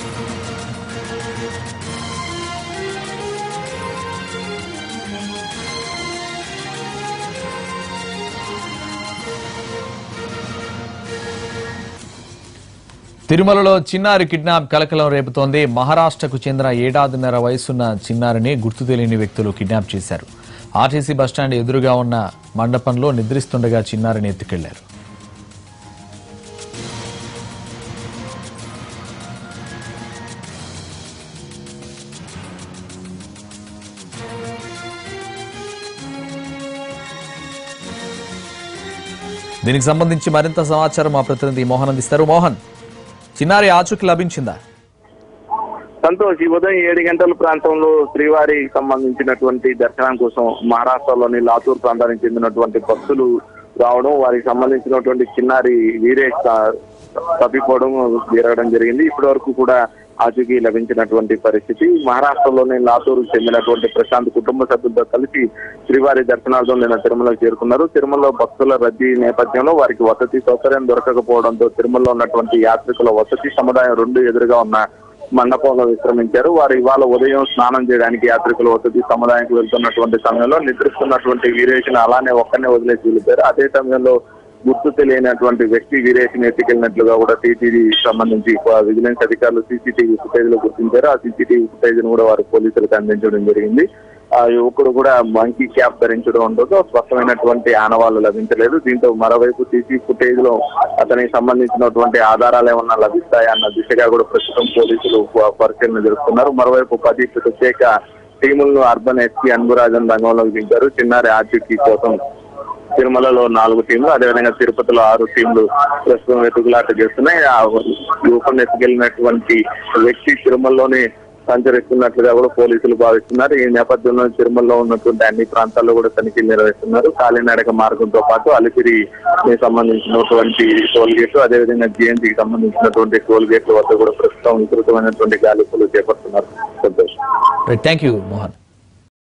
తిరుమలలో చిన్నారి కిడ్నాప్ కలకలం రేపుతోంది మహారాష్ట్రకు చెందిన ఏడాదిన్నర వయసున్న చిన్నారిని గుర్తు తెలియని వ్యక్తులు కిడ్నాప్ చేశారు ఆర్టీసీ బస్టాండ్ ఎదురుగా ఉన్న మండపంలో నిద్రిస్తుండగా చిన్నారిని ఎత్తుకెళ్లారు దీనికి సంబంధించి మరింత సమాచారం మా ప్రతినిధి మోహన్ అందిస్తారు మోహన్ చిన్నారి ఆచూకీ లభించిందా సంతోష్ ఈ ఉదయం ఏడు గంటల ప్రాంతంలో శ్రీవారికి సంబంధించినటువంటి దర్శనం కోసం మహారాష్ట్రలోని లాతూర్ ప్రాంతానికి చెందినటువంటి భక్తులు రావడం వారికి సంబంధించినటువంటి చిన్నారి వీరేష్ త- తప్పిపోవడం జరగడం జరిగింది ఇప్పటి వరకు కూడా ఆచూకీ లభించినటువంటి పరిస్థితి మహారాష్ట్రలోని లాతూరు చెందినటువంటి ప్రశాంత్ కుటుంబ సభ్యులతో కలిసి శ్రీవారి దర్శనార్థం నిన్న తిరుమలకు చేరుకున్నారు తిరుమలలో భక్తుల రద్దీ నేపథ్యంలో వారికి వసతి సౌకర్యం దొరకకపోవడంతో తిరుమలలో ఉన్నటువంటి యాత్రికుల వసతి సముదాయం రెండు ఎదురుగా ఉన్న మండపంలో విశ్రమించారు వారు ఇవాళ ఉదయం స్నానం చేయడానికి యాత్రికులు వసతి సముదాయానికి వెళ్తున్నటువంటి సమయంలో నిద్రిస్తున్నటువంటి వీరేష్ని అలానే ఒక్కనే వదిలేసి వెళ్ళిపోయారు అదే సమయంలో గుర్తు తెలియనటువంటి వ్యక్తి వీరేష్ని ఎత్తుకెళ్ళినట్లుగా కూడా టీటీడీ సంబంధించి విజిలెన్స్ అధికారులు సీసీటీవీ ఫుటేజ్ లో గుర్తించారు ఆ సీసీటీవీ ఫుటేజ్ ను కూడా వారు పోలీసులకు అందించడం జరిగింది ఆ యువకుడు కూడా మంకీ క్యాప్ ధరించడం ఉండదు స్పష్టమైనటువంటి ఆనవాళ్లు లభించలేదు దీంతో మరోవైపు సీసీ ఫుటేజ్ లో అతనికి సంబంధించినటువంటి ఆధారాలు ఏమన్నా లభిస్తాయా అన్న దిశగా కూడా ప్రస్తుతం పోలీసులు ప- పరిశీలన జరుపుతున్నారు మరోవైపు పది ప్రత్యేక టీములను అర్బన్ ఎస్పీ అన్బురాజన్ రంగంలోకి దించారు చిన్నారి ఆచూకీ కోసం తిరుమలలో నాలుగు టీంలు అదేవిధంగా తిరుపతిలో ఆరు టీంలు ప్రస్తుతం వెతుకులాట చేస్తున్నాయి ఆ యువకుని ఎత్తుకెళ్ళినటువంటి వ్యక్తి తిరుమలలోనే సంచరిస్తున్నట్లుగా కూడా పోలీసులు భావిస్తున్నారు ఈ నేపథ్యంలో తిరుమలలో ఉన్నటువంటి అన్ని ప్రాంతాల్లో కూడా తనిఖీలు నిర్వహిస్తున్నారు కాలినడక మార్గంతో పాటు అలిపిరి సంబంధించినటువంటి టోల్ గేట్లు అదేవిధంగా జిఎన్టీకి సంబంధించినటువంటి టోల్ గేట్ల వద్ద కూడా ప్రస్తుతం విస్తృతమైనటువంటి గాలింపులు చేపడుతున్నారు సంతోష్ థ్యాంక్ యూ మోహన్